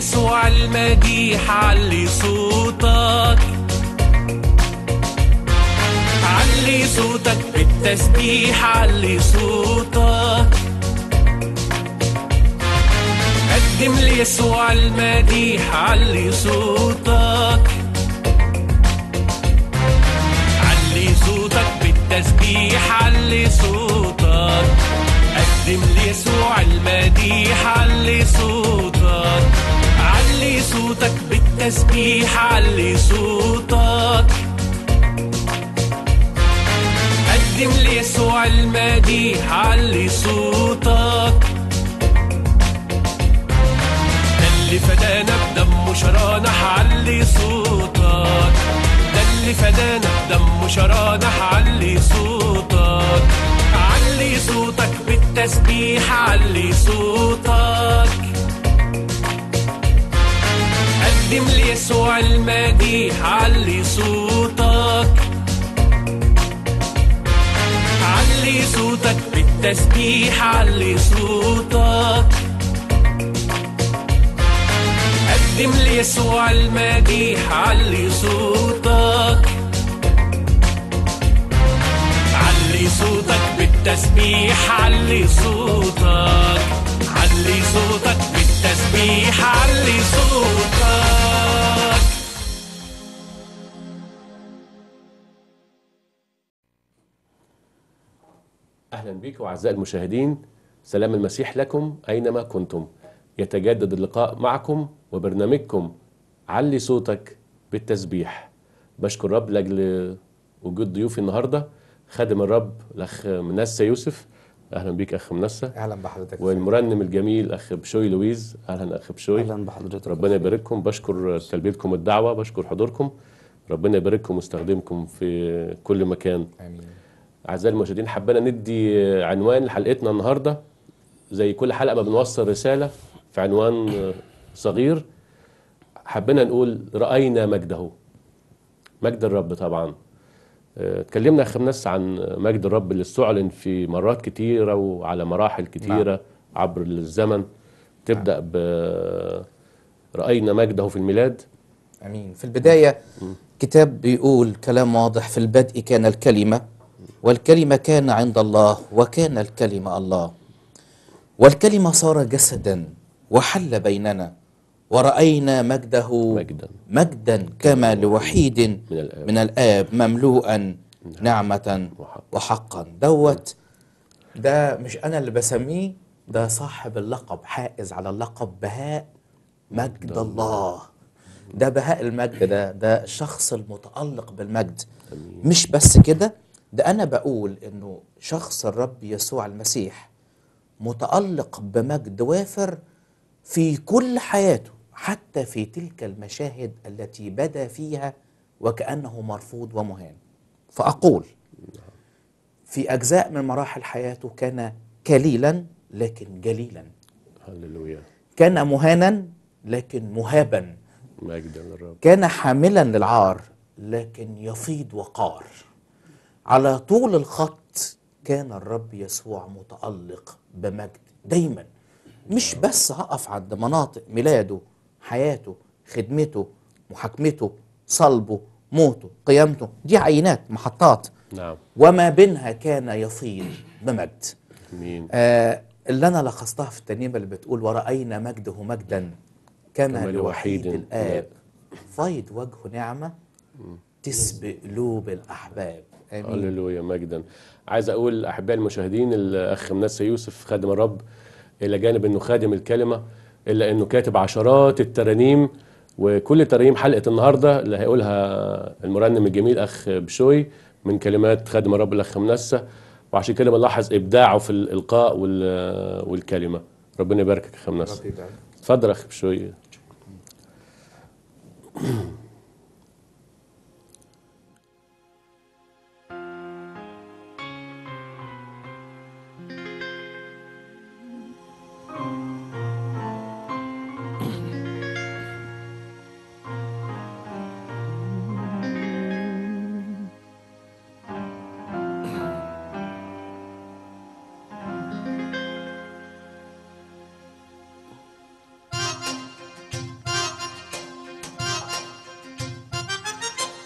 ليسوع المديح علي صوتك علي صوتك بالتسبيح علي صوتك قدم ليسوع المديح علي صوتك علي صوتك بالتسبيح علي صوتك قدم ليسوع المديح علي صوتك علي صوتك بالتسبيح علي صوتك قدم ليسوع المديح علي صوتك ده اللي فدانا بدمه شرانا علي صوتك ده اللي فدانا بدمه شرانا علي صوتك علي صوتك بالتسبيح علي صوتك قدم ليسوع المديح علي صوتك علي صوتك بالتسبيح علي صوتك قدم ليسوع المديح علي صوتك علي صوتك بالتسبيح علي صوتك علي صوتك بالتسبيح علي صوتك أهلا بكم أعزائي المشاهدين سلام المسيح لكم أينما كنتم يتجدد اللقاء معكم وبرنامجكم علي صوتك بالتسبيح بشكر الرب لأجل وجود ضيوفي النهاردة خادم الرب الأخ منسى يوسف أهلا بيك أخ منسى اهلا بحضرتك والمرنم الجميل أخ بشوي لويز أهلا أخ بشوي اهلا بحضرتك ربنا يبارككم بشكر تلبيتكم الدعوة بشكر حضوركم ربنا يبارككم ويستخدمكم في كل مكان امين أعزائي المشاهدين حبينا ندي عنوان لحلقتنا النهاردة زي كل حلقة ما بنوصل رسالة في عنوان صغير حبينا نقول رأينا مجده مجد الرب طبعا اه، اتكلمنا يا أخي منس عن مجد الرب اللي استعلن في مرات كتيرة وعلى مراحل كتيرة عبر الزمن تبدأ ب رأينا مجده في الميلاد امين في البدايه كتاب بيقول كلام واضح في البدء كان الكلمة والكلمة كان عند الله وكان الكلمة الله والكلمة صار جسدا وحل بيننا ورأينا مجده مجدا مجدا كما لوحيد من الآب من الآب مملوءا نعمة وحق. وحقا دوت ده مش انا اللي بسميه ده صاحب اللقب حائز على اللقب بهاء مجد الله ده بهاء المجد ده ده الشخص المتألق بالمجد مش بس كده ده أنا بقول إنه شخص الرب يسوع المسيح متألق بمجد وافر في كل حياته حتى في تلك المشاهد التي بدا فيها وكأنه مرفوض ومهان فأقول في أجزاء من مراحل حياته كان كليلا لكن جليلا هللويا كان مهانا لكن مهابا مجدا للرب كان حاملا للعار لكن يفيض وقار على طول الخط كان الرب يسوع متألق بمجد دايما مش بس هقف عند مناطق ميلاده حياته خدمته محاكمته صلبه موته قيامته دي عينات محطات نعم وما بينها كان يفيض بمجد مين آه اللي انا لخصتها في الترنيمه اللي بتقول ورأينا مجده مجدا كما كما لوحيد لوحيد الآب فيض وجهه نعمة تسبق قلوب الأحباب آمين هللويا مجدا عايز اقول احبائي المشاهدين الاخ منسى يوسف خادم الرب الى جانب انه خادم الكلمه الا انه كاتب عشرات الترانيم وكل ترانيم حلقه النهارده اللي هيقولها المرنم الجميل اخ بشوي من كلمات خادم الرب الاخ منسى وعشان كده بنلاحظ ابداعه في الالقاء وال- والكلمه ربنا يباركك يا اخ منسى ربي يبارك. اتفضل يا اخ بشوي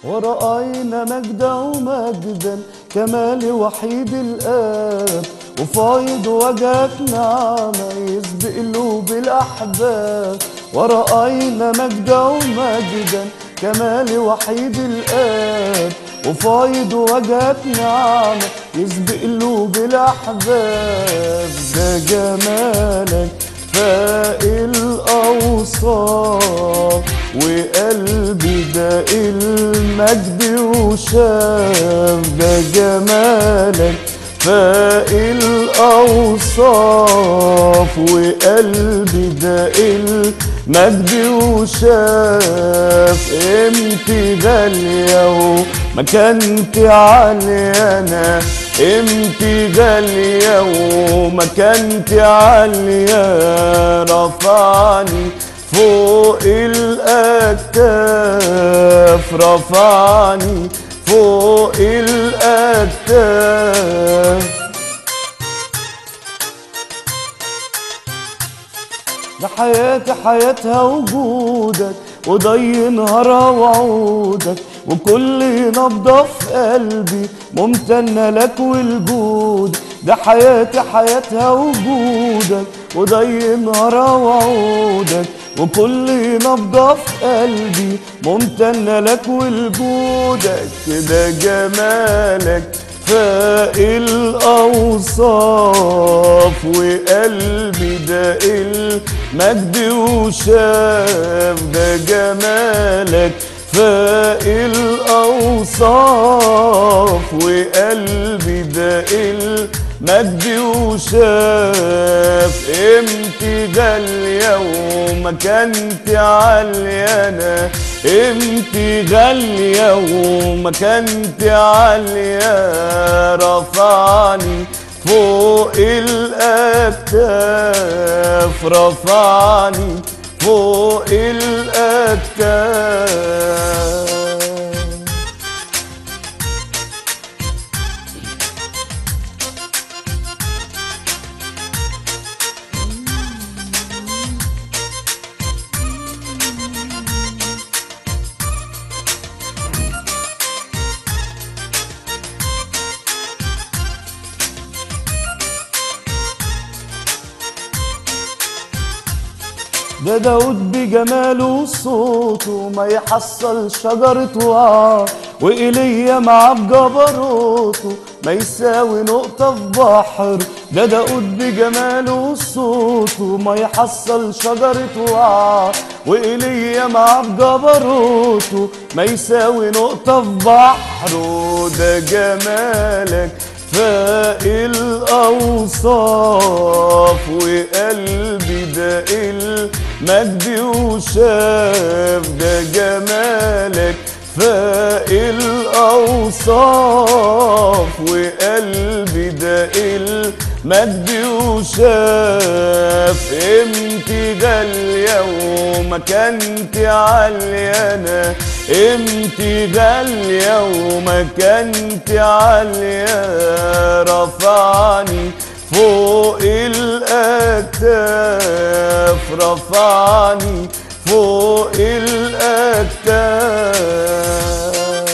ورأينا مجده مجدا كمال وحيد الآب وفايض وجهك نعمة يسبق قلوب الأحباب ورأينا مجده مجدا كمال وحيد الآب وفايض وجهك نعمة يسبق قلوب الأحباب ده جمالك فاق الأوصاف وقلبي ده المجد وشاف ده جمالك فاق الأوصاف وقلبي ده المجد وشاف قيمتي غالية ومكانتي عالية أنا قيمتي غالية ومكانتي عالية رفعني فوق الأكتاف رفعني فوق الأكتاف ده حياتي حياتها وجودك وضي نهارها وعودك وكل نبضة في قلبي ممتنة لك والجود ده حياتي حياتها وجودك وضي نهارها وعودك وكل نبضة في قلبي ممتنة لك ولجودك كده جمالك فاق الأوصاف وقلبي ده المجد وشاف ده جمالك فاق الأوصاف وقلبي ده المجد وشاف قيمتي غالية ومكانتي عالية أنا قيمتي غالية ومكانتي عالية رفعني فوق الأكتاف رفعني فوق الأكتاف ده داود بجماله وصوته ما يحصل شجرة وعار وإيليا معاه بجبروته ما يساوي نقطة في بحر ده داود بجماله وصوته ما يحصل شجرة وعار وإيليا معاه بجبروته ما يساوي نقطة في بحره ده جمالك فاق الأوصاف وقلبي ده المجد وشاف ده جمالك فاق الأوصاف وقلبي ده المجد وشاف قيمتي غالية ومكانتي عالية أنا قيمتي غالية ومكانتي عالية رفعني فوق الأكتاف رفعني فوق الأكتاف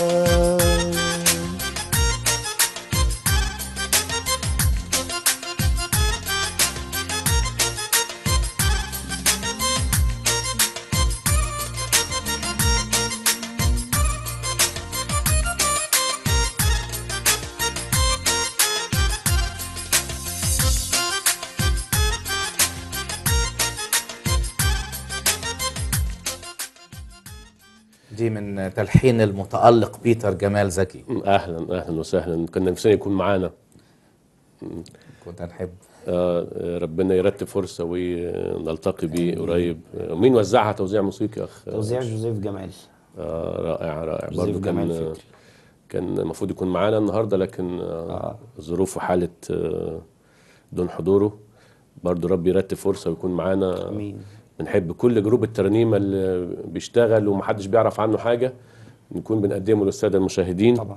دي من تلحين المتألق بيتر جمال زكي اهلا اهلا وسهلا كنا نفسنا يكون معانا كنت نحب آه، ربنا يرتب فرصه ونلتقي بيه قريب آه، مين وزعها توزيع موسيقي يا اخ توزيع جوزيف جمال آه، رائع رائع جوزيف برضه جمال كان فكري. كان المفروض يكون معانا النهارده لكن آه، ظروف وحاله آه، دون حضوره برضه ربي يرتب فرصه ويكون معانا امين بنحب كل جروب الترنيمه اللي بيشتغل ومحدش بيعرف عنه حاجه نكون بنقدمه للساده المشاهدين طبعا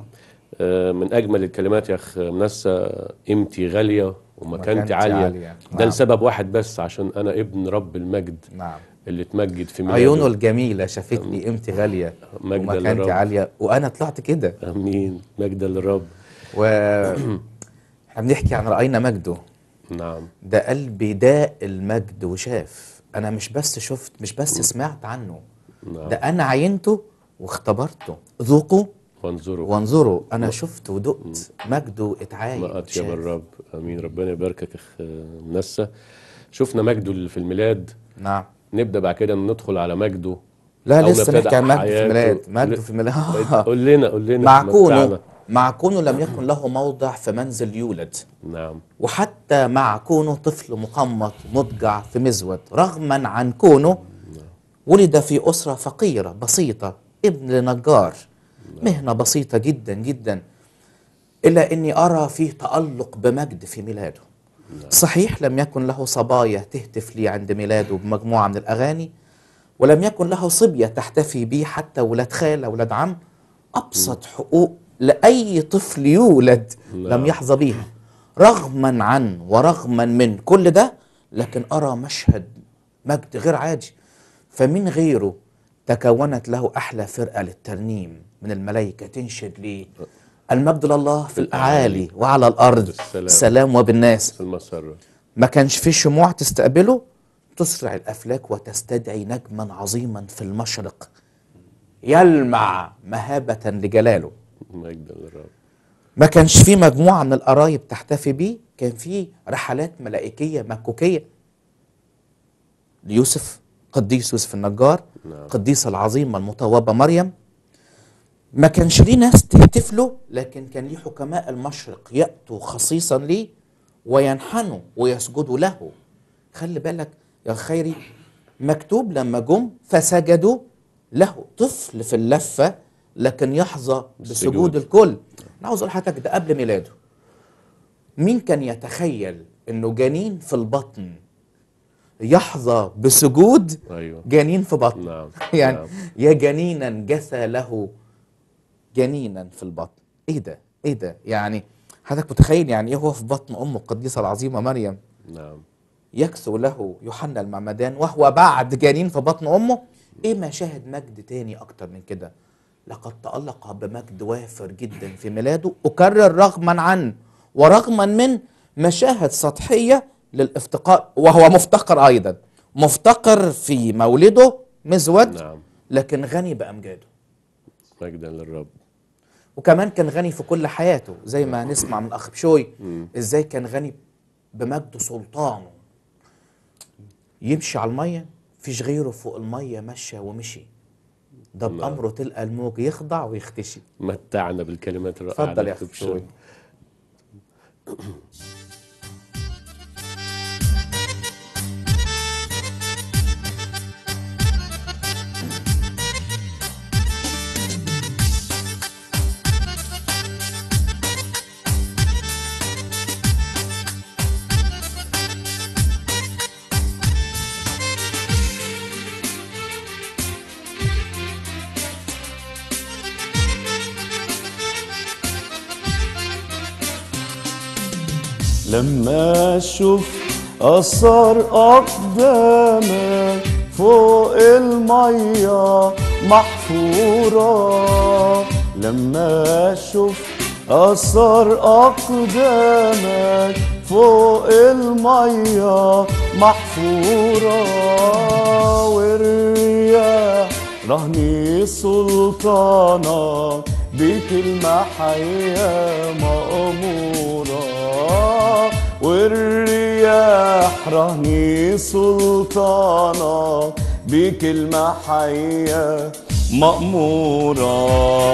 آه، من اجمل الكلمات يا اخ منسى قيمتي غاليه ومكانتي ومكانتي عاليه عالية. ده نعم. لسبب واحد بس عشان انا ابن رب المجد نعم اللي اتمجد في ميلاده عيونه الجميلة شافتني قيمتي غالية مجدا للرب. ومكانتي عالية وأنا طلعت كده امين مجدا للرب و احنا بنحكي عن رأينا مجده نعم ده قلبي داء المجد وشاف أنا مش بس شفت مش بس سمعت عنه نعم ده أنا عينته واختبرته ذوقوا وانظروا وانظروا أنا شفت ودقت مجده اتعاين ما اطيب شاف. الرب امين ربنا يباركك يا اخ منسى شفنا مجده اللي في الميلاد نعم نبدا بعد كده ندخل على مجده لا أو لسه نبتدأ نحكي عن مجد في حياته. الميلاد مجد ل- في الميلاد قول لنا قول لنا مع متعنا. كونه مع كونه لم يكن له موضع في منزل يولد نعم وحتى مع كونه طفل مقمط مضجع في مزود رغما عن كونه ولد في أسرة فقيرة بسيطة ابن لنجار مهنة بسيطة جدا جدا إلا أني أرى فيه تألق بمجد في ميلاده صحيح لم يكن له صبايا تهتف لي عند ميلاده بمجموعة من الأغاني ولم يكن له صبية تحتفي بيه حتى ولاد خالة ولاد عم أبسط حقوق لأي طفل يولد لم نعم. يحظى بيها رغما عن ورغما من كل ده لكن أرى مشهد مجد غير عادي فمن غيره تكونت له أحلى فرقة للترنيم من الملائكة تنشد ليه المجد لله في الأعالي وعلى الأرض السلام. السلام وبالناس في المسرة ما كانش في شموع تستقبله تسرع الافلاك وتستدعي نجما عظيما في المشرق يلمع مهابه لجلاله مجدا للرب ما كانش في مجموعه من القرايب تحتفي بيه كان في رحلات ملائكيه مكوكيه ليوسف قديس يوسف النجار نعم. قديسة العظيمة المطوبة مريم ما كانش ليه ناس تهتف له لكن كان ليه حكماء المشرق يأتوا خصيصا ليه وينحنوا ويسجدوا له خلي بالك يا خيري مكتوب لما جم فسجدوا له طفل في اللفة لكن يحظى بسجود بالسجود. الكل انا عاوز اقول لحضرتك ده قبل ميلاده مين كان يتخيل انه جنين في البطن يحظى بسجود ايوه جنين في بطن نعم يعني نعم. يا جنينا جثى له جنينا في البطن ايه ده ايه ده يعني حضرتك متخيل يعني ايه هو في بطن امه القديسه العظيمه مريم نعم يكسو له يوحنا المعمدان وهو بعد جنين في بطن امه ايه مشاهد مجد تاني اكتر من كده لقد تألق بمجد وافر جدا في ميلاده أكرر رغما عن ورغما من مشاهد سطحية للافتقار وهو مفتقر أيضا مفتقر في مولده مزود نعم لكن غني بأمجاده مجدا للرب وكمان كان غني في كل حياته زي ما نسمع من اخ بشوي ازاي كان غني بمجد سلطانه يمشي على الميه فيش غيره فوق الميه مشى ومشي ده نعم. بامره تلقى الموج يخضع ويختشي متعنا بالكلمات الرائعه اتفضل دي يا اخ في بشوي لما اشوف اثر اقدامك فوق الميه محفوره لما اشوف اثر اقدامك فوق الميه محفوره والرياح رهني سلطانك بكلمة حية مأمورة والرياح رهني سلطانك بكلمة حية مأمورة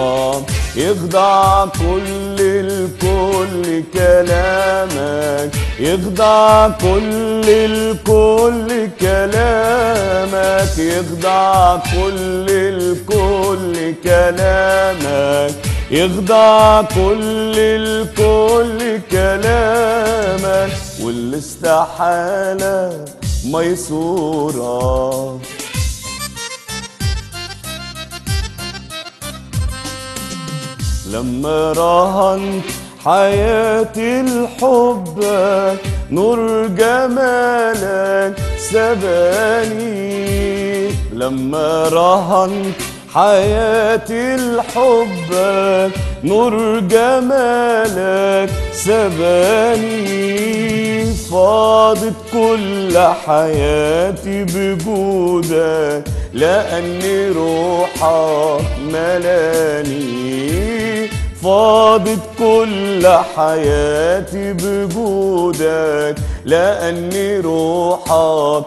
يخضع كل الكل كلامك يخضع كل الكل كلامك يخضع كل الكل كلامك يخضع كل الكل كلامك والاستحالة ميسورة لما رهنت حياتي لحبك نور جمالك سباني لما رهنت حياتي لحبك نور جمالك سباني فاضت كل حياتي بجودك لأني روحك ملاني فاضت كل حياتي بجودك لأني روحك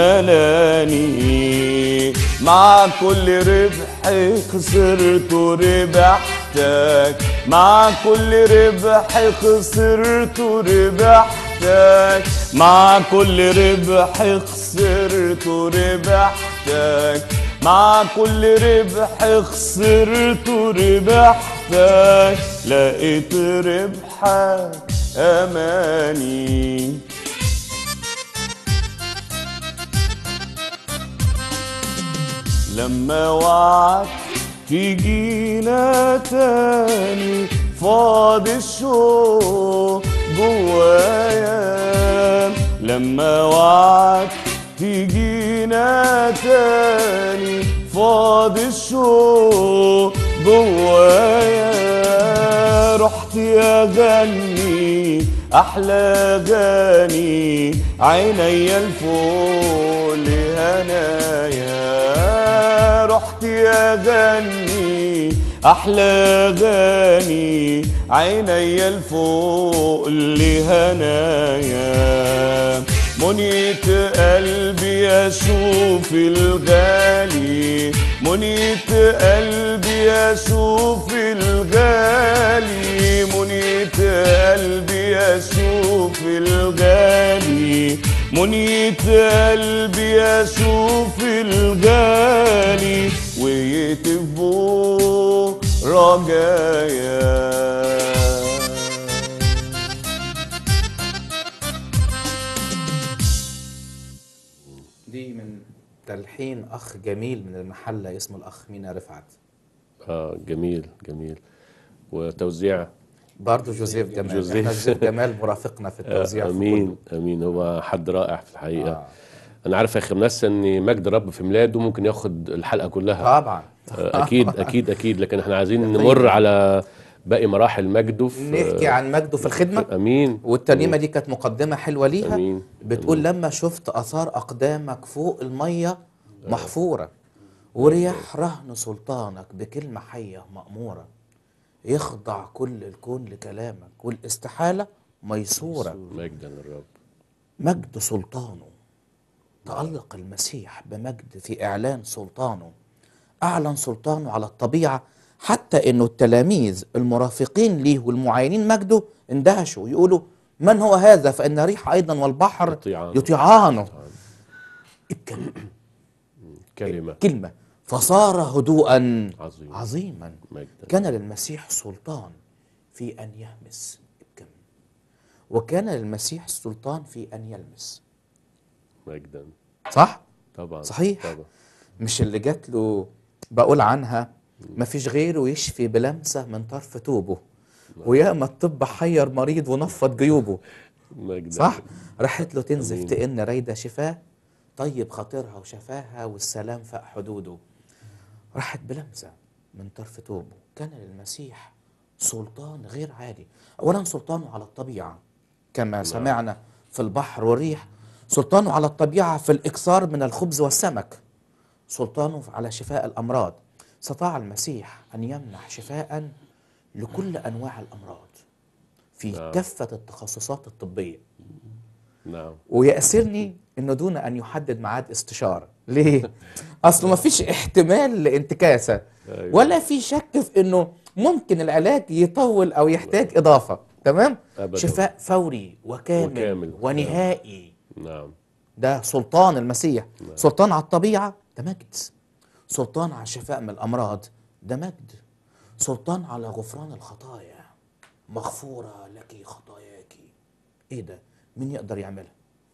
ملاني مع كل ربح خسرت ربحتك مع كل ربح خسرت ربحتك مع كل ربح خسرت ربحتك مع كل ربح خسرت ربحتك لقيت ربحك أماني لما وعدت تجينا تاني فاض الشوق جوايا لما وعدت تجينا تاني فاض الشوق جوايا رحت يا غني احلى غني عيني الفوق لهنايا رحت يا غني احلى غني عيني الفوق لهنايا منيت قلبي اشوف الغالي منيت قلبي اشوف الغالي منيت قلبي اشوف الغالي منيت قلبي اشوف الغالي ويتبو رجايا دي من تلحين اخ جميل من المحله اسمه الاخ مينا رفعت اه جميل جميل وتوزيع برضه جوزيف جمال جوزيف. احنا جوزيف جمال مرافقنا في التوزيع آه في امين امين هو حد رائع في الحقيقه آه. آه. انا عارف يا اخي منسى ان مجد رب في ميلاده ممكن ياخد الحلقه كلها طبعا آه اكيد اكيد اكيد لكن احنا عايزين نمر على باقي مراحل مجده في نحكي عن مجده في الخدمه امين والترنيمه دي كانت مقدمه حلوه ليها أمين. بتقول لما شفت اثار اقدامك فوق الميه محفوره وريح رهن سلطانك بكلمه حيه ماموره يخضع كل الكون لكلامك والاستحاله ميسوره مجدا للرب مجد سلطانه تألق المسيح بمجد في إعلان سلطانه أعلن سلطانه على الطبيعة حتى إنه التلاميذ المرافقين ليه والمعاينين مجده اندهشوا يقولوا من هو هذا فإن الريح أيضا والبحر يطيعانه. يطيعانه ابكي كلمه كلمة فصار هدوءا عظيم. عظيما مجدا كان للمسيح سلطان في أن يهمس ابكم وكان للمسيح سلطان في أن يلمس مجدا صح؟ طبعا صحيح. طبعا مش اللي جات له بقول عنها ما فيش غيره يشفي بلمسة من طرف توبه وياما الطب حير مريض ونفض جيوبه مجدا صح راحت له تنزف أمين. تئن رايدة شفاه طيب خاطرها وشفاها والسلام فاق حدوده راحت بلمسة من طرف توبه كان للمسيح سلطان غير عادي أولا سلطانه على الطبيعة كما سمعنا في البحر والريح سلطانه على الطبيعة في الإكثار من الخبز والسمك سلطانه على شفاء الأمراض استطاع المسيح أن يمنح شفاء لكل أنواع الأمراض في نعم. كافة التخصصات الطبية نعم ويأسرني انه دون ان يحدد ميعاد استشاره ليه اصله ما فيش احتمال لانتكاسه أيوة. ولا في شك في انه ممكن العلاج يطول او يحتاج اضافه تمام أبداً. شفاء فوري وكامل, وكامل. ونهائي نعم ده سلطان المسيح سلطان على الطبيعه ده مجد سلطان على الشفاء من الامراض ده مجد سلطان على غفران الخطايا مغفوره لك خطاياك ايه ده مين يقدر يعملها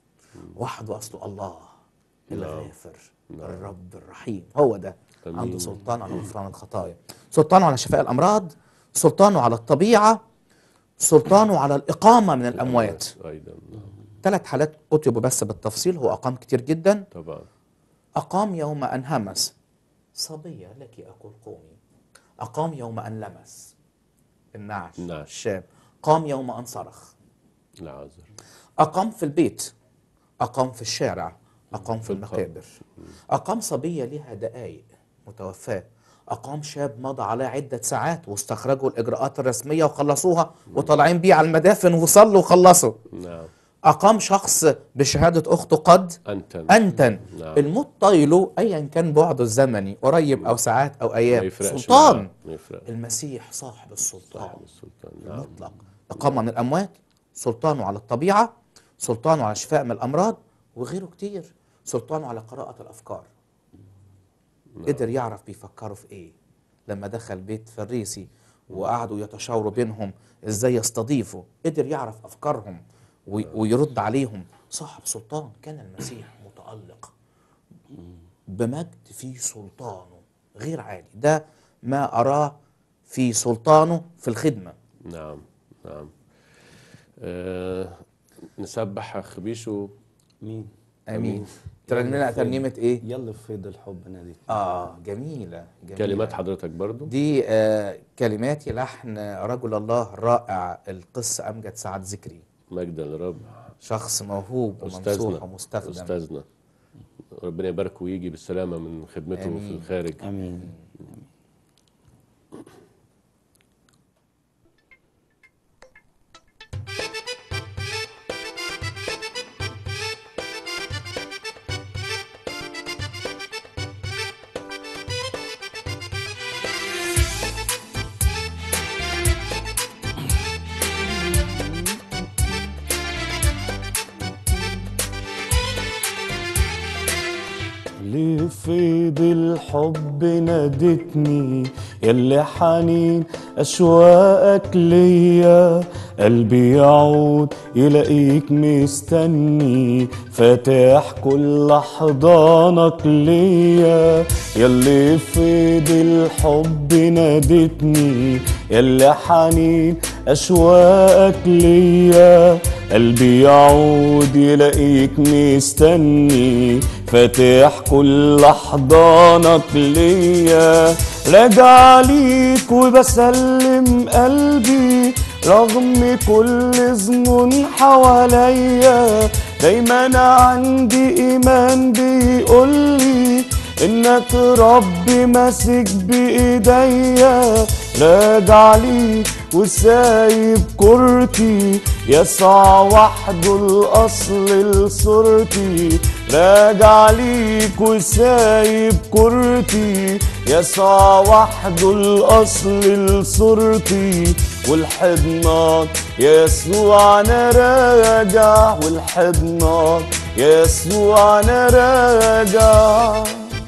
وحده اصله الله الغافر الرب الرحيم هو ده أمين. عنده سلطان على غفران الخطايا سلطان على شفاء الامراض سلطانه على الطبيعة سلطانه على الإقامة من الأموات ايضا نعم. ثلاث حالات كتبوا بس بالتفصيل هو أقام كتير جدا طبعا أقام يوم أن همس صبية لك أقول قومي أقام يوم أن لمس النعش النعش. الشاب قام يوم أن صرخ العازر أقام في البيت أقام في الشارع أقام في في القبر. المقابر أقام صبية لها دقايق متوفاة أقام شاب مضى عليه عدة ساعات واستخرجوا الإجراءات الرسمية وخلصوها وطالعين بيه على المدافن وصلوا وخلصوا نعم أقام شخص بشهادة أخته قد انت أنتن نعم. الموت طايله أيا كان بعده الزمني قريب أو ساعات أو ما أيام يفرقش سلطان معاه. ما يفرق المسيح صاحب السلطان صاحب السلطان نعم المطلق إقامة من الأموات سلطانه على الطبيعة سلطانه على الشفاء من الأمراض وغيره كتير سلطانه على قراءة الأفكار قدر يعرف بيفكروا في إيه لما دخل بيت فريسي وقعدوا يتشاوروا بينهم إزاي يستضيفوا قدر يعرف أفكارهم وي- ويرد عليهم صاحب سلطان كان المسيح متألق بمجد في سلطانه غير عادي ده ما أراه في سلطانه في الخدمة نعم نعم آه نسبح اخ بيشو مين امين ترنم لنا ترنيمه ايه يلا في فيض الحب نادي اه جميله, جميلة. كلمات حضرتك برضو دي آه كلماتي لحن رجل الله الرائع القس امجد سعد ذكري مجدا للرب شخص موهوب وممسوح استاذنا ومستخدم استاذنا ربنا يبارك ويجي بالسلامه من خدمته في آمين. الخارج امين لفيض الحب نادتني يلي حنين أشواقك ليا قلبي يعود يلاقيك مستني فاتح كل حضانك ليا يلي فيض الحب نادتني يلي حنين أشواقك ليا قلبي يعود يلاقيك مستني فاتح كل حضانك ليا راجع ليك وبسلم قلبي رغم كل ظنون حواليا دايما عندي ايمان بيقولي انك ربي ماسك بايديا راجع ليك وسايب كورتي يسع وحده الاصل لصورتي راجع ليك وسايب كورتي يسع وحده الاصل لصورتي والحضنك يسوع انا راجع والحضنك يسوع انا راجع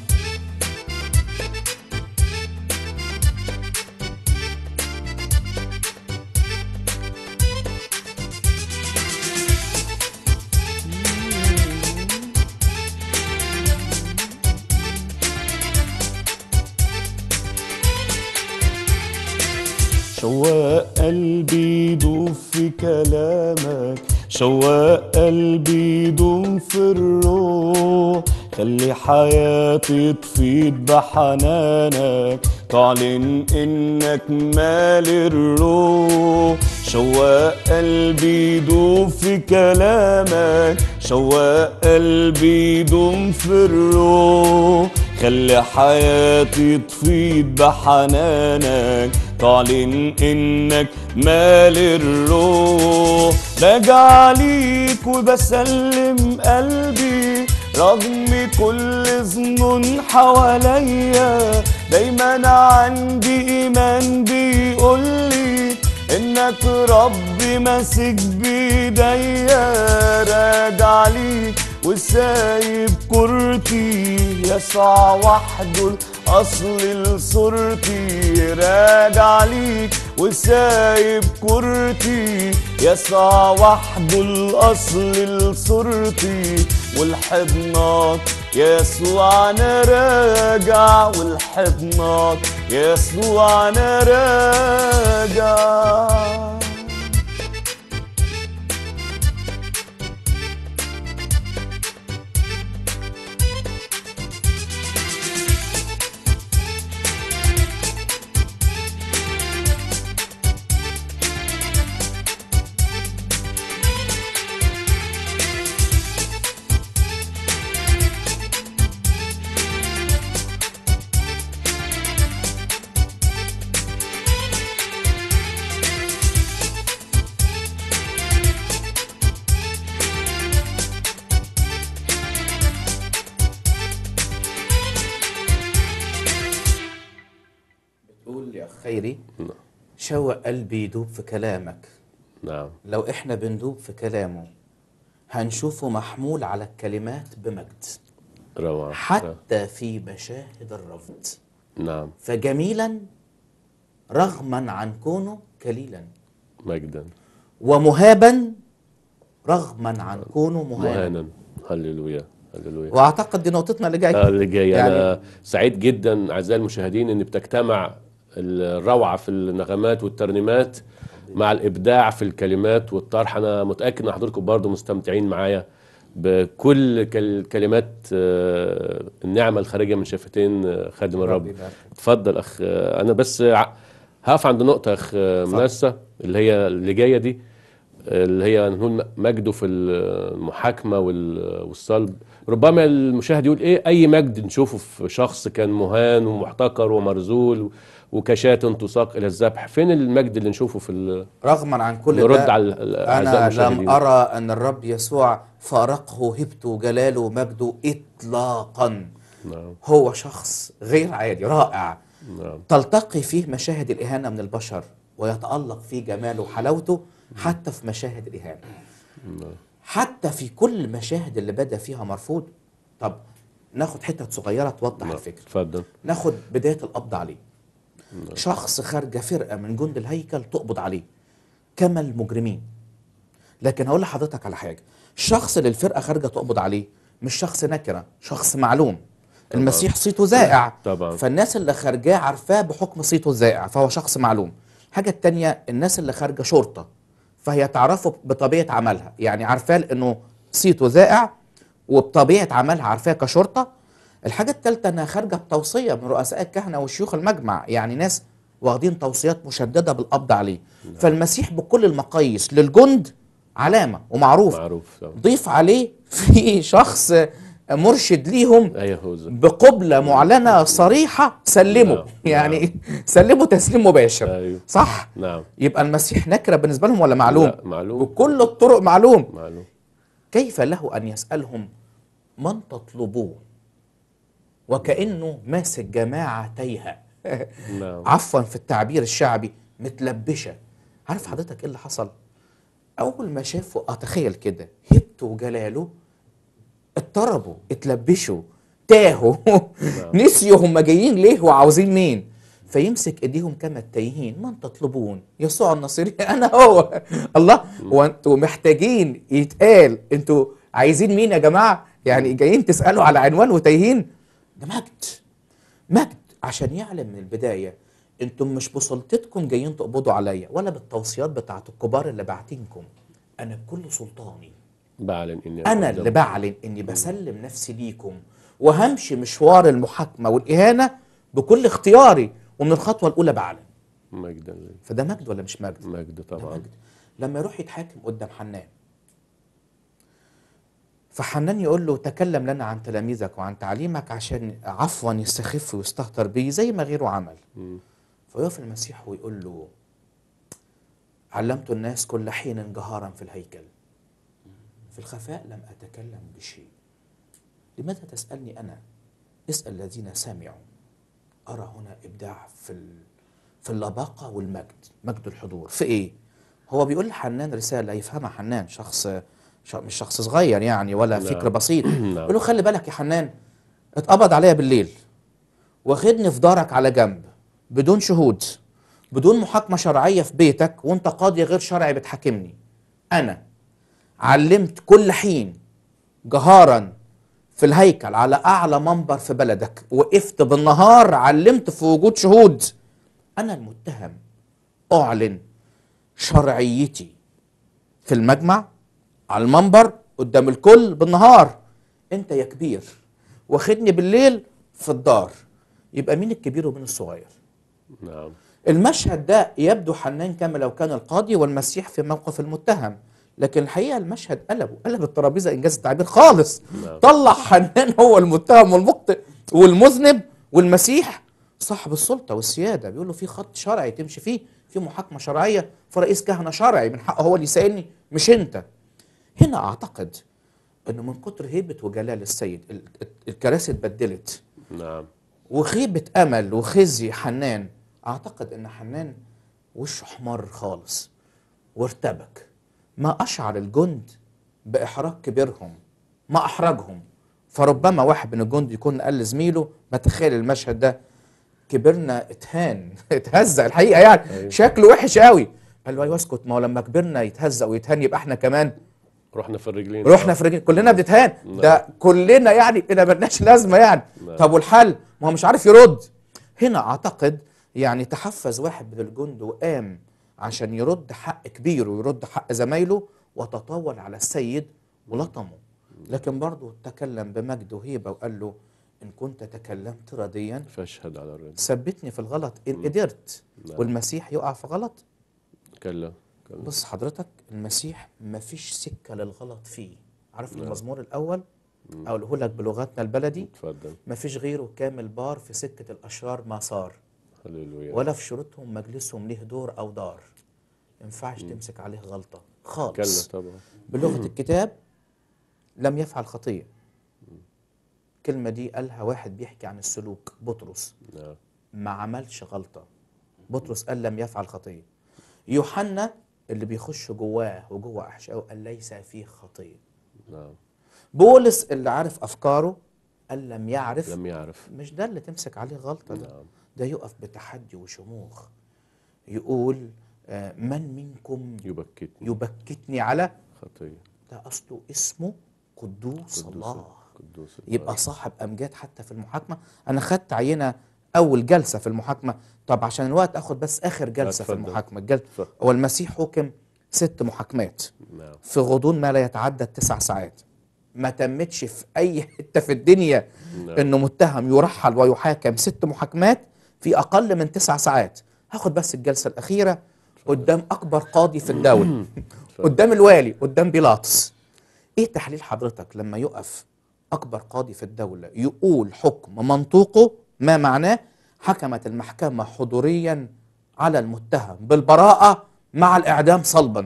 شواق قلبي يدوب في كلامك شواق قلبي يدوم في الروح خلي حياتي تفيض بحنانك تعلن انك مال الروح شواق قلبي يدوب في كلامك شواق قلبي يدوم في الروح خلي حياتي تفيض بحنانك تعلن انك مال الروح راجع ليك وبسلم قلبي رغم كل ظنون حواليا دايما عندي ايمان بيقولي انك ربي ماسك بايديا راجع ليك وسايب كورتي يسع وحده الأصل لصورتي راجع ليك وسايب كورتي يسوع وحده الأصل لصورتي والحضنك يسوع أنا راجع والحضنك يسوع أنا راجع بتقول يا أخ خيري شوق قلبي يدوب في كلامك نعم لو احنا بندوب في كلامه هنشوفه محمول على الكلمات بمجد روعة حتى في مشاهد الرفض نعم فجميلا رغما عن كونه كليلا مجدا ومهابا رغما عن كونه مهانا مهانا هللويا هللويا واعتقد دي نقطتنا اللي جايه آه، اللي جاي يعني انا سعيد جدا اعزائي المشاهدين ان بتجتمع الروعه في النغمات والترنيمات مع الابداع في الكلمات والطرح انا متاكد ان حضراتكم برضو مستمتعين معايا بكل كل- كلمات آه، النعمه الخارجه من شفتين آه، خادم الرب يبارك. اتفضل اخ آه، انا بس ع- هقف عند نقطه يا اخ آه، منسى اللي هي اللي جايه دي اللي هي نقول مجده في المحاكمه وال- والصلب ربما المشاهد يقول ايه اي مجد نشوفه في شخص كان مهان ومحتقر ومرذول وكشاة تساق الى الذبح فين المجد اللي نشوفه في ال- رغما عن كل نرد ده على ال- ال- أعزائي انا المشاهدين. لم ارى ان الرب يسوع فارقه هبته جلاله ومجده اطلاقا نعم هو شخص غير عادي رائع نعم تلتقي فيه مشاهد الإهانة من البشر ويتألق فيه جماله وحلاوته حتى في مشاهد الإهانة حتى في كل المشاهد اللي بدأ فيها مرفوض طب ناخد حتة صغيرة توضح نعم. الفكرة اتفضل ناخد بداية القبض عليه شخص خارجة فرقة من جند الهيكل تقبض عليه كما المجرمين لكن هقول لحضرتك على حاجة الشخص اللي الفرقة خارجة تقبض عليه مش شخص نكرة شخص معلوم المسيح صيته زائع طبعا. فالناس اللي خارجاه عارفاه بحكم صيته الزائع فهو شخص معلوم الحاجة التانية الناس اللي خارجة شرطة فهي تعرفه بطبيعة عملها يعني عارفاه انه صيته زائع وبطبيعة عملها عارفاه كشرطة الحاجة التالتة انها خارجة بتوصية من رؤساء الكهنة وشيوخ المجمع يعني ناس واخدين توصيات مشددة بالقبض عليه فالمسيح بكل المقاييس للجند علامة ومعروف معروف طبعا ضيف عليه في شخص مرشد ليهم اي يهوذا بقبلة معلنة صريحة سلموا نعم، يعني سلموا تسليم مباشر أيوه. صح نعم يبقى المسيح نكرة بالنسبة لهم ولا معلوم لا، معلوم. بكل الطرق معلوم معلوم كيف له أن يسألهم من تطلبوه وكأنه ماسك جماعة تايهة نعم عفوا في التعبير الشعبي متلبشة عارف حضرتك ايه اللي حصل اول ما شافوا اتخيل كده هبته وجلاله اضطربوا اتلبشوا تاهوا نسيوا هم جايين ليه وعاوزين مين فيمسك ايديهم كما التايهين من تطلبون يسوع النصيري انا هو الله هو انتوا محتاجين يتقال انتوا عايزين مين يا جماعه يعني جايين تسالوا على عنوان وتايهين ده مجد مجد عشان يعلم من البدايه انتم مش بسلطتكم جايين تقبضوا عليا ولا بالتوصيات بتاعت الكبار اللي باعتينكم انا بكل سلطاني بعلن اني انا أقدم. اللي بعلن اني بسلم نفسي ليكم وهمشي مشوار المحاكمه والاهانه بكل اختياري ومن الخطوه الاولى بعلن مجدا لله. فده مجد ولا مش مجد مجد ده طبعا مجد لما يروح يتحاكم قدام حنان فحنان يقول له تكلم لنا عن تلاميذك وعن تعليمك عشان عفوا يستخف ويستهتر به زي ما غيره عمل فيقف المسيح ويقول له علمت الناس كل حين جهارا في الهيكل في الخفاء لم أتكلم بشيء لماذا تسألني أنا اسأل الذين سمعوا أرى هنا إبداع في ال... في اللباقة والمجد مجد الحضور في إيه هو بيقول لحنان رسالة يفهمها حنان شخص ش... مش شخص صغير يعني ولا نعم. فكر بسيط نعم. يقول له خلي بالك يا حنان اتقبض عليا بالليل واخدني في دارك على جنب بدون شهود بدون محاكمة شرعية في بيتك وانت قاضي غير شرعي بتحاكمني انا علمت كل حين جهارا في الهيكل على اعلى منبر في بلدك وقفت بالنهار علمت في وجود شهود انا المتهم اعلن شرعيتي في المجمع على المنبر قدام الكل بالنهار انت يا كبير واخدني بالليل في الدار يبقى مين الكبير ومين الصغير نعم المشهد ده يبدو حنان كما لو كان القاضي والمسيح في موقف المتهم لكن الحقيقه المشهد قلبه قلب الترابيزه انجاز التعبير خالص نعم. طلع حنان هو المتهم والمخطئ والمذنب والمسيح صاحب السلطه والسياده بيقول له في خط شرعي تمشي فيه في محاكمه شرعيه في رئيس كهنه شرعي من حقه هو اللي يسالني مش انت هنا اعتقد انه من كتر هيبه وجلال السيد ال- ال- الكراسي اتبدلت نعم وخيبة أمل وخزي حنان أعتقد إن حنان وشه حمر خالص وارتبك ما أشعر الجند بإحراج كبيرهم ما أحرجهم فربما واحد من الجند يكون قال لزميله ما تخيل المشهد ده كبرنا اتهان اتهزق الحقيقة يعني شكله وحش قوي قال له ايوه اسكت ما هو لما كبرنا يتهزق ويتهان يبقى احنا كمان رحنا في الرجلين رحنا في رجل كلنا بنتهان ده كلنا يعني انا ملناش لازمه يعني نعم. طب والحل ما هو مش عارف يرد هنا اعتقد يعني تحفز واحد من الجند وقام عشان يرد حق كبير ويرد حق زمايله وتطاول على السيد ولطمه لكن برضه تكلم بمجد وهيبه وقال له ان كنت تكلمت رديا فاشهد على الرجل ثبتني في الغلط ان قدرت نعم. والمسيح يقع في غلط كلا كلا بص حضرتك المسيح مفيش سكه للغلط فيه عارف المزمور الاول اقوله لك بلغتنا البلدي اتفضل مفيش غيره كامل بار في سكه الاشرار ما صار هللويا ولا في شروطهم مجلسهم ليه دور او دار ما ينفعش تمسك عليه غلطه خالص كلا طبعا بلغه الكتاب لم يفعل خطيه الكلمه دي قالها واحد بيحكي عن السلوك بطرس نعم ما عملش غلطة بطرس قال لم يفعل خطية يوحنا اللي بيخش جواه وجوه أحشائه قال ليس فيه خطية نعم بولس اللي عارف أفكاره قال لم يعرف لم يعرف مش ده اللي تمسك عليه غلطة ده نعم ده يقف بتحدي وشموخ يقول آه، من منكم يبكتني يبكتني على خطية ده أصله اسمه قدوس الله قدوس يبقى صاحب امجاد حتى في المحاكمه انا خدت عينه اول جلسه في المحاكمه طب عشان الوقت اخد بس اخر جلسه في اتفضل. المحاكمه الجل... اتفضل. هو المسيح حكم ست محاكمات نعم في غضون ما لا يتعدى التسع ساعات ما تمتش في اي حته في الدنيا نعم. انه متهم يرحل ويحاكم ست محاكمات في اقل من تسع ساعات هاخد بس الجلسه الاخيره قدام اكبر قاضي في الدوله قدام الوالي قدام بيلاطس ايه تحليل حضرتك لما يقف اكبر قاضي في الدوله يقول حكم منطوقه ما معناه حكمت المحكمه حضوريا على المتهم بالبراءه مع الاعدام صلبا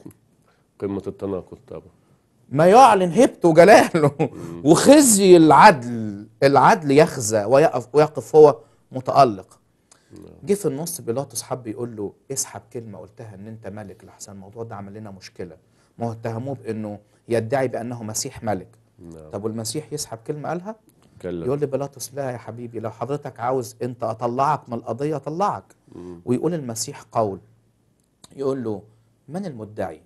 قمة التناقض طبعا ما يعلن هيبته وجلاله وخزي العدل العدل يخزى ويقف ويقف هو متألق جه في النص بيلاطس حب يقول له اسحب كلمه قلتها ان انت ملك لحسن الموضوع ده عمل لنا مشكله ما هو اتهموه بانه يدعي بانه مسيح ملك نعم طب والمسيح يسحب كلمه قالها كلا يقول لي بيلاطس لا يا حبيبي لو حضرتك عاوز انت اطلعك من القضيه اطلعك ويقول المسيح قول يقول له من المدعي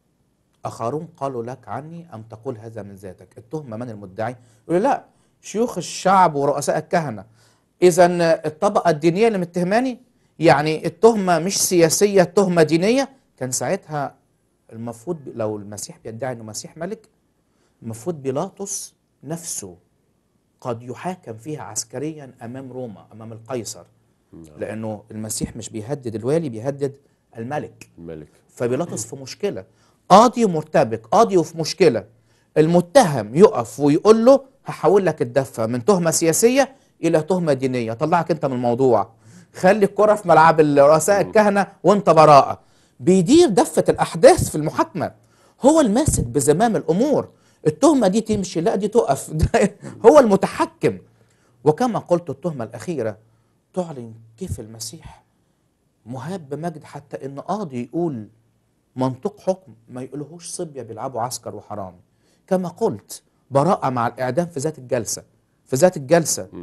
اخرون قالوا لك عني ام تقول هذا من ذاتك التهمه من المدعي يقول له لا شيوخ الشعب ورؤساء الكهنه اذا الطبقه الدينيه اللي متهماني يعني التهمه مش سياسيه التهمه دينيه كان ساعتها المفروض ب- لو المسيح بيدعي انه مسيح ملك المفروض بيلاطس نفسه قد يحاكم فيها عسكريا امام روما امام القيصر لانه المسيح مش بيهدد الوالي بيهدد الملك الملك فبيلاطس في مشكله قاضي مرتبك قاضي وفي مشكله المتهم يقف ويقول له هحول لك الدفه من تهمه سياسيه الى تهمه دينيه طلعك انت من الموضوع خلي الكره في ملعب رؤساء الكهنه وانت براءه بيدير دفه الاحداث في المحاكمه هو الماسك بزمام الامور التهمه دي تمشي لا دي تقف ده هو المتحكم وكما قلت التهمه الاخيره تعلن كيف المسيح مهاب بمجد حتى ان قاضي يقول منطق حكم ما يقولهوش صبية بيلعبوا عسكر وحرامي كما قلت براءة مع الإعدام في ذات الجلسة في ذات الجلسة نعم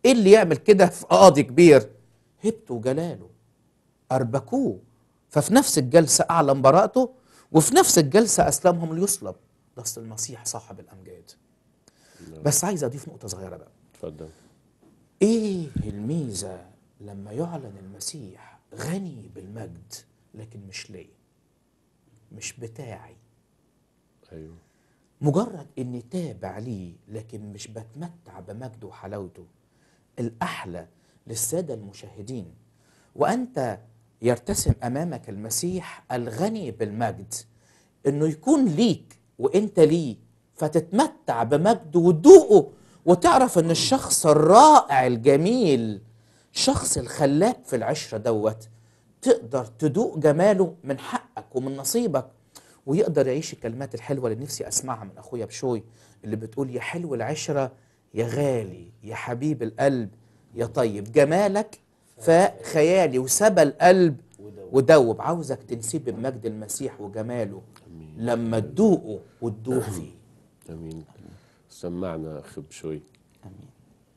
ايه اللي يعمل كده في قاضي كبير هبته جلاله اربكوه ففي نفس الجلسه اعلن براءته وفي نفس الجلسه اسلمهم ليصلب ده أصل المسيح صاحب الامجاد بس عايز اضيف نقطه صغيره بقى اتفضل ايه الميزه لما يعلن المسيح غني بالمجد لكن مش ليه مش بتاعي ايوه مجرد اني تابع ليه لكن مش بتمتع بمجده وحلاوته الاحلى للساده المشاهدين وانت يرتسم امامك المسيح الغني بالمجد انه يكون ليك وانت ليه فتتمتع بمجده وتدوقه وتعرف ان الشخص الرائع الجميل الشخص الخلاق في العشره دوت تقدر تدوق جماله من حقك ومن نصيبك ويقدر يعيش الكلمات الحلوه اللي نفسي اسمعها من اخويا بشوي اللي بتقول يا حلو العشره يا غالي يا حبيب القلب يا طيب جمالك فخيالي وسبى القلب ودوب عاوزك تنسيب بمجد المسيح وجماله لما تدوقه وتدوق فيه امين سمعنا اخ بشوي امين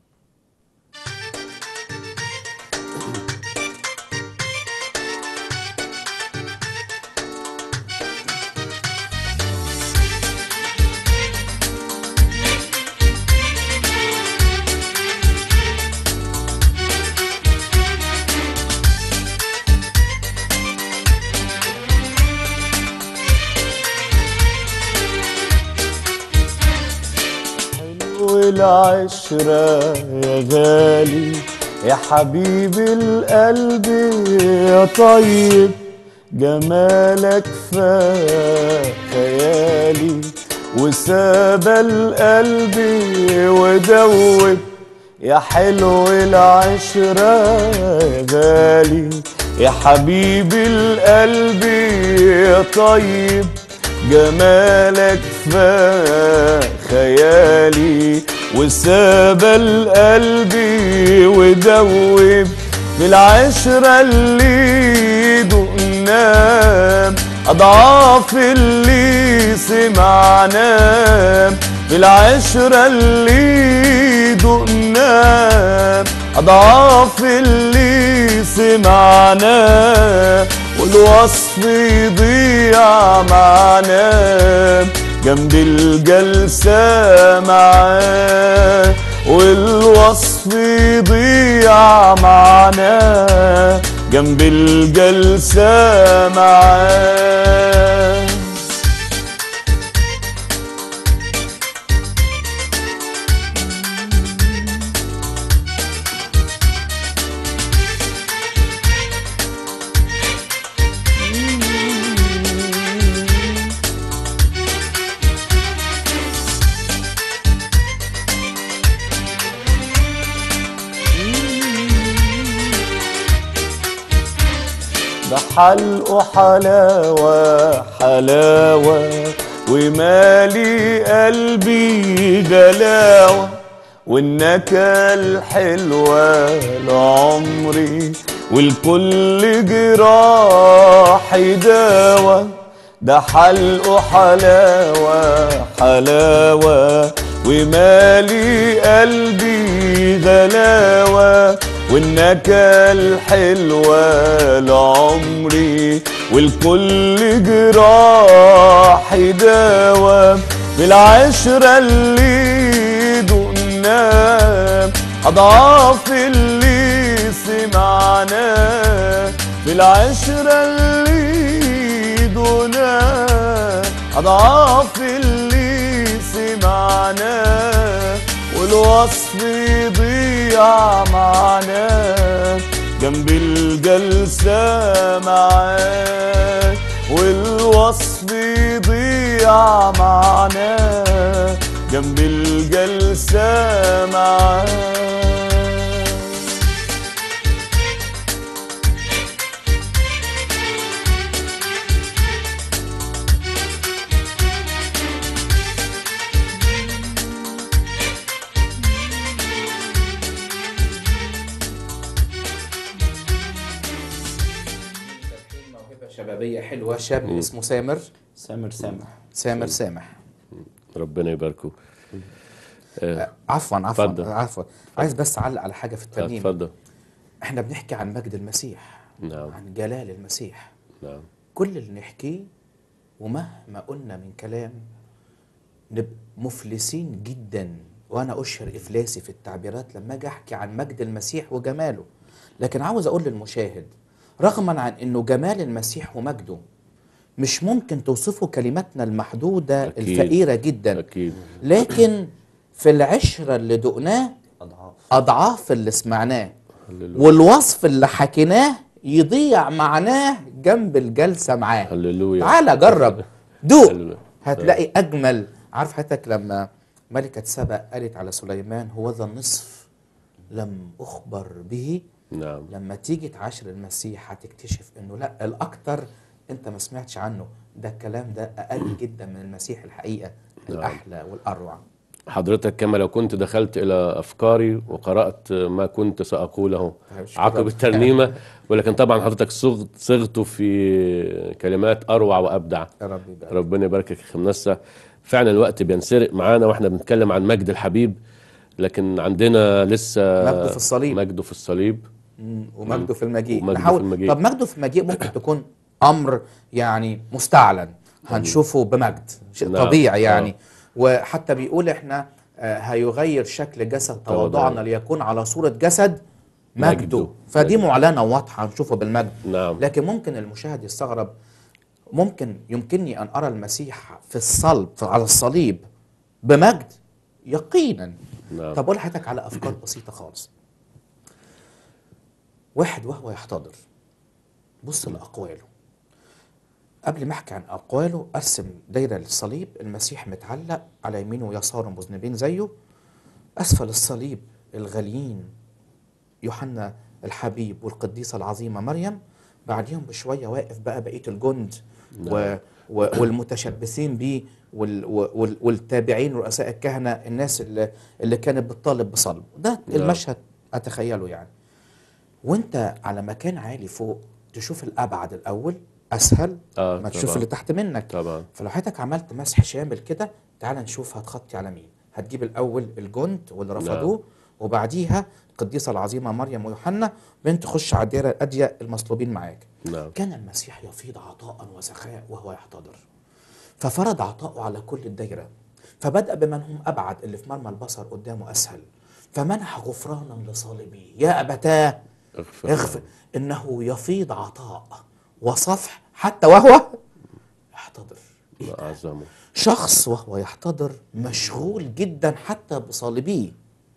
حلو العشرة يا غالي يا حبيب القلب يا طيب جمالك فاق خيالي وساب القلب ودوب يا حلو العشرة يا غالي يا حبيب القلب يا طيب جمالك فاق خيالي وساب القلب ودوب في العشرة اللي دقناه أضعاف اللي سمعناه في العشرة اللي دقناه أضعاف اللي سمعناه والوصف يضيع معنا جنب الجلسة معاه والوصف يضيع معنا جنب الجلسة معاه ده حلقه حلاوة حلاوة ومالي قلبي جلاوة والنكهة الحلوة لعمري والكل جراح داوة ده حلقه حلاوة حلاوة ومالي قلبي غلاوة والنكهة الحلوة لعمري والكل جراح داوى بالعشرة اللي دقناه أضعاف اللي سمعناه بالعشرة اللي دقناه أضعاف اللي سمعناه والوصف يضيع معنا جنب الجلسة معاه والوصف يضيع معنا جنب الجلسة معاه موهبة شبابية حلوة شاب اسمه سامر سامر سامح سامر سامح ربنا يباركه آه، عفوا عفوا اتفضل. عفوا عايز بس اعلق على حاجه في الترنيم اتفضل احنا بنحكي عن مجد المسيح نعم عن جلال المسيح نعم كل اللي نحكيه ومهما قلنا من كلام نبقى مفلسين جدا وانا اشهر افلاسي في التعبيرات لما اجي احكي عن مجد المسيح وجماله لكن عاوز اقول للمشاهد رغما عن انه جمال المسيح ومجده مش ممكن توصفه كلماتنا المحدوده أكيد. الفقيره جدا اكيد لكن في العشره اللي دقناه اضعاف اضعاف اللي سمعناه هللويا والوصف اللي حكيناه يضيع معناه جنب الجلسه معاه هللويا تعالى جرب دوق هللويا. هتلاقي اجمل عارف حضرتك لما ملكه سبأ قالت على سليمان هو ذا النصف لم اخبر به نعم لما تيجي تعاشر المسيح هتكتشف انه لا الاكتر انت ما سمعتش عنه ده الكلام ده اقل جدا من المسيح الحقيقه الاحلى والاروع حضرتك كما لو كنت دخلت إلى أفكاري وقرأت ما كنت سأقوله مش عقب كده. الترنيمة ولكن طبعا حضرتك صغت صغته في كلمات أروع وأبدع يا رب يبارك ربنا يباركك يا أخي منسى فعلا الوقت بينسرق معانا واحنا بنتكلم عن مجد الحبيب لكن عندنا لسه مجده في الصليب. مجده في الصليب مم. ومجده في المجيء ومجده نحاول في المجيء. طب مجده في المجيء ممكن تكون امر يعني مستعلن هنشوفه بمجد شيء نعم. طبيعي يعني آه. وحتى بيقول احنا آه، هيغير شكل جسد تواضعنا. تواضعنا ليكون على صورة جسد مجده مجده. فدي مجده. معلنة واضحة هنشوفه بالمجد نعم. لكن ممكن المشاهد يستغرب ممكن يمكنني أن أرى المسيح في الصلب في- على الصليب بمجد يقينا نعم. طب أقول لحضرتك على أفكار بسيطة خالص واحد وهو يحتضر بص لأقواله قبل ما احكي عن اقواله ارسم دايره للصليب المسيح متعلق على يمينه ويساره مذنبين زيه اسفل الصليب الغاليين يوحنا الحبيب والقديسه العظيمه مريم بعديهم بشويه واقف بقى بقيه الجند و و والمتشبثين بيه وال وال والتابعين رؤساء الكهنه الناس اللي, اللي كانت بتطالب بصلب ده نعم. المشهد اتخيله يعني وانت على مكان عالي فوق تشوف الابعد الاول اسهل آه، ما تشوف طبعاً. اللي تحت منك طبعا فلو حضرتك عملت مسح شامل كده تعال نشوف هتخطي على مين هتجيب الاول الجند واللي رفضوه وبعديها القديسه العظيمه مريم ويوحنا بنت تخش على الدائره الاديه المصلوبين معاك نعم كان المسيح يفيض عطاء وسخاء وهو يحتضر ففرض عطاءه على كل الدايره فبدا بمن هم ابعد اللي في مرمى البصر قدامه اسهل فمنح غفرانا لصالبيه يا ابتاه اغفر اغفر انه يفيض عطاء وصفح حتى وهو يحتضر ما أعظمه شخص وهو يحتضر مشغول جدا حتى بصالبيه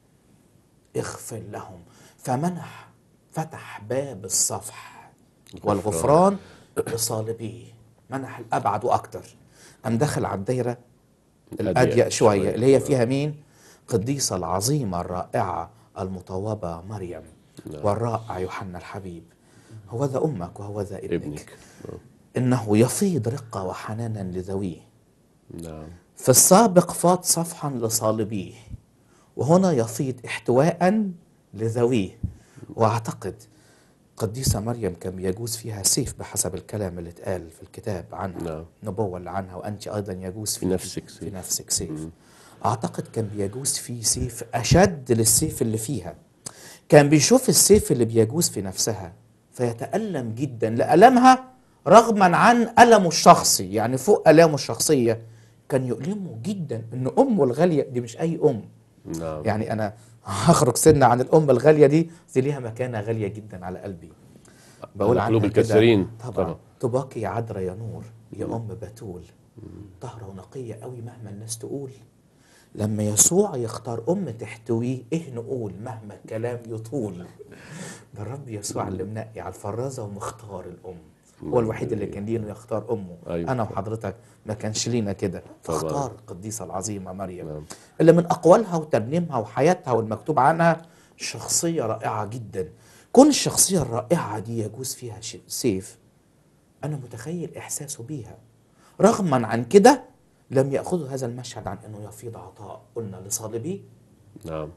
اغفر لهم فمنح فتح باب الصفح والغفران لصالبيه منح الابعد واكتر قام دخل على الدايره الأضيق شوية اللي هي فيها مين؟ قديسة العظيمة الرائعة المطوبة مريم والرائع يوحنا الحبيب هو ذا أمك وهو ذا ابنك, ابنك إنه يفيض رقة وحنانا لذويه نعم في السابق فاض صفحا لصالبيه وهنا يفيض احتواء لذويه واعتقد قديسة مريم كان يجوز فيها سيف بحسب الكلام اللي اتقال في الكتاب عنها نعم. نبوة اللي عنها وأنت أيضا يجوز في نفسك في سيف. نفسك سيف أعتقد كان بيجوز فيه سيف أشد للسيف اللي فيها كان بيشوف السيف اللي بيجوز في نفسها فيتألم جدا لألمها رغما عن ألمه الشخصي يعني فوق ألامه الشخصية كان يؤلمه جدا إن أمه الغالية دي مش أي أم نعم يعني انا هخرج سنة عن الام الغاليه دي دي ليها مكانه غاليه جدا على قلبي بقول على قلوب عنها كده، الكثيرين طبعا, طبعا. طبعا. تباكي يا عذراء يا نور يا ام بتول طاهره ونقيه قوي مهما الناس تقول لما يسوع يختار ام تحتويه ايه نقول مهما الكلام يطول ده الرب يسوع اللي منقي على الفرازه ومختار الام هو الوحيد اللي كان ليه انه يختار امه أيوة. انا وحضرتك ما كانش لينا كده طبعاً. فاختار القديسه العظيمه مريم نعم. اللي من اقوالها وترنيمها وحياتها والمكتوب عنها شخصيه رائعه جدا كون الشخصيه الرائعه دي يجوز فيها ش- سيف انا متخيل احساسه بيها رغما عن كده لم ياخذوا هذا المشهد عن انه يفيض عطاء قلنا لصالبيه نعم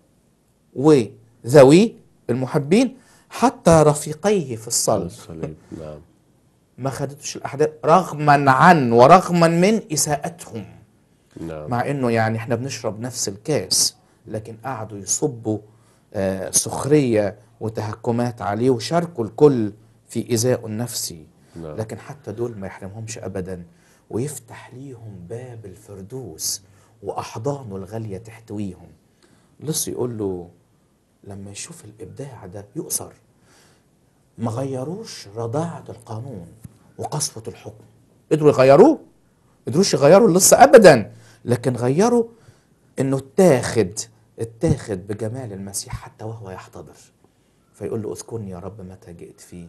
وذوي المحبين حتى رفيقيه في على الصلب الصليب نعم ما خدتش الاحداث رغما عن ورغما من اساءتهم نعم مع انه يعني احنا بنشرب نفس الكاس لكن قعدوا يصبوا آه، سخريه وتهكمات عليه وشاركوا الكل في ايذائه النفسي نعم. لكن حتى دول ما يحرمهمش ابدا ويفتح ليهم باب الفردوس واحضانه الغاليه تحتويهم لص يقول له لما يشوف الابداع ده يؤثر ما غيروش رضاعة القانون وقسوة الحكم قدروا يغيروه قدروش يغيروا اللص أبدا لكن غيروا انه اتاخد اتاخد بجمال المسيح حتى وهو يحتضر فيقول له اذكرني يا رب متى جئت في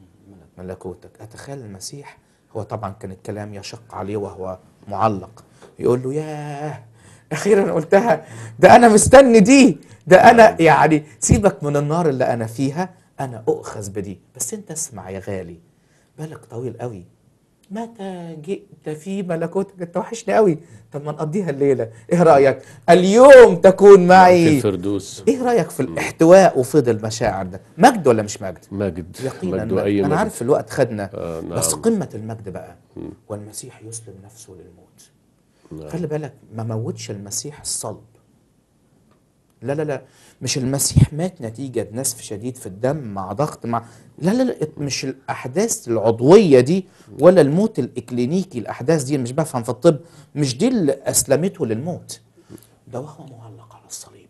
ملكوتك اتخيل المسيح هو طبعا كان الكلام يشق عليه وهو معلق يقول له ياه اخيرا قلتها ده انا مستني دي ده انا يعني سيبك من النار اللي انا فيها انا اؤخذ بدي بس انت اسمع يا غالي بالك طويل قوي متى جئت في ملكوتك انت وحشني قوي طب ما نقضيها الليله ايه رايك اليوم تكون في معي الفردوس ايه رايك في الاحتواء وفيض المشاعر ده مجد ولا مش مجد مجد يقينا مجد واي انا مجد عارف الوقت خدنا آه، نعم. بس قمه المجد بقى والمسيح يسلم نفسه للموت نعم. خلي بالك ما موتش المسيح الصلب لا لا لا مش المسيح مات نتيجة نسف شديد في الدم مع ضغط مع لا لا لا مش الأحداث العضوية دي ولا الموت الإكلينيكي الأحداث دي مش بفهم في الطب مش دي اللي أسلمته للموت ده وهو معلق على الصليب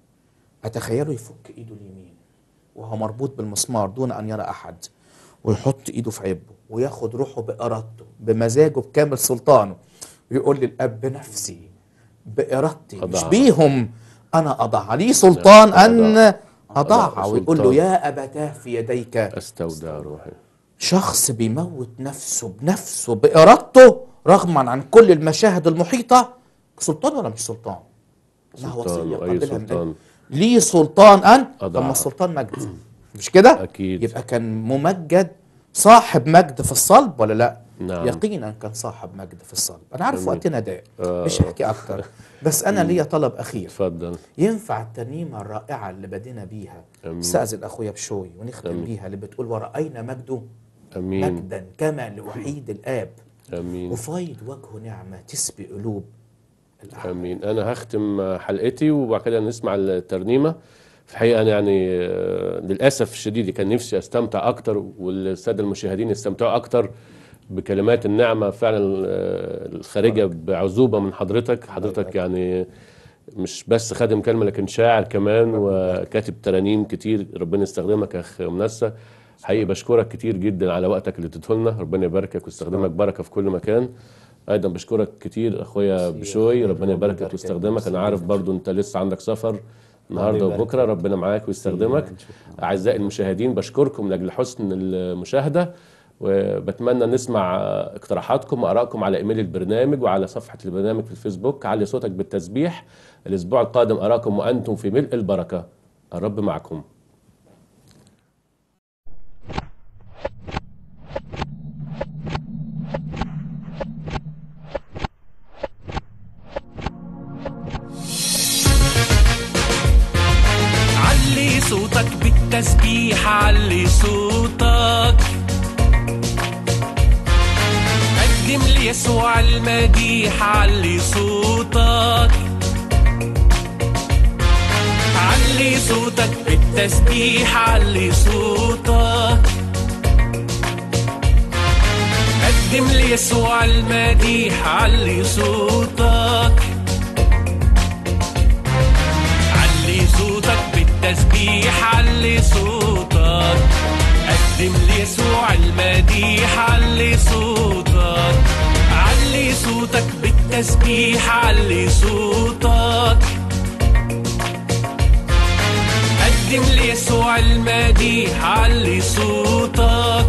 أتخيله يفك إيده اليمين وهو مربوط بالمسمار دون أن يرى أحد ويحط إيده في عبه وياخد روحه بإرادته بمزاجه بكامل سلطانه ويقول للأب بنفسي بإرادتي مش أضعها. بيهم أنا أضعها لي سلطان أن أضع. أضعها أضع ويقول له سلطان. يا أبتاه في يديك استودع روحي شخص بيموت نفسه بنفسه بإرادته رغما عن كل المشاهد المحيطة سلطان ولا مش سلطان؟ لا سلطان وصية واي قابلها من سلطان ليه سلطان أن أضع. طب ما السلطان مجد مش كده؟ أكيد. يبقى كان ممجد صاحب مجد في الصلب ولا لا؟ نعم. يقينا كان صاحب مجد في الصلب أنا عارف جميل. وقتنا ضيق آه. مش هحكي أكتر بس أنا ليا طلب أخير اتفضل ينفع الترنيمة الرائعة اللي بدينا بيها أمين. استأذن أخويا بشوي ونختم أمين. بيها اللي بتقول ورأينا مجده امين مجدا كما لوحيد الآب امين وفايض وجهه نعمة تسبي قلوب الأعمى امين انا هختم حلقتي وبعد كده نسمع الترنيمه في الحقيقه انا يعني آه، للاسف الشديد كان نفسي استمتع اكتر والساده المشاهدين يستمتعوا اكتر بكلمات النعمه فعلا آه، الخارجه بعزوبه من حضرتك حضرتك يعني مش بس خادم كلمه لكن شاعر كمان وكاتب ترانيم كتير ربنا يستخدمك يا اخ منسى حقيقي بشكرك كتير جدا على وقتك اللي اديته لنا ربنا يباركك ويستخدمك بركه في كل مكان ايضا بشكرك كتير اخويا بشوي ربنا يباركك ويستخدمك انا عارف برضو انت لسه عندك سفر النهارده وبكره ربنا معاك ويستخدمك اعزائي المشاهدين بشكركم لاجل حسن المشاهده وبتمنى نسمع اقتراحاتكم وارائكم على ايميل البرنامج وعلى صفحه البرنامج في الفيسبوك علي صوتك بالتسبيح الاسبوع القادم اراكم وانتم في ملء البركه الرب معكم علي صوتك بالتسبيح علي صوتك قدم ليسوع المديح علي صوتك علي صوتك بالتسبيح علي صوتك قدم ليسوع المديح علي صوتك علي صوتك بالتسبيح علي صوتك قدم ليسوع المديح علي صوتك علي صوتك بالتسبيح علي صوتك قدم ليسوع المديح علي صوتك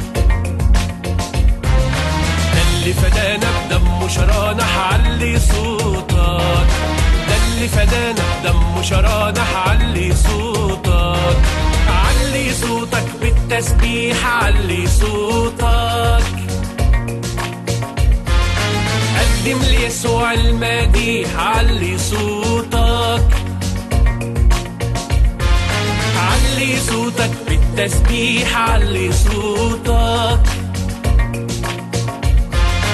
ده اللي فدانا بدمه شرانا علي صوتك ده اللي فدانا بدمه شرانا علي صوتك علي صوتك بالتسبيح علي صوتك قدم ليسوع المديح علي صوتك علي صوتك بالتسبيح علي صوتك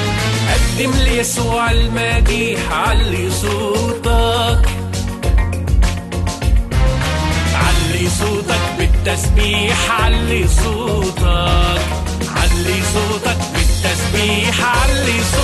قدم ليسوع المديح علي صوتك بالتسبيح علي صوتك علي صوتك بالتسبيح علي صوتك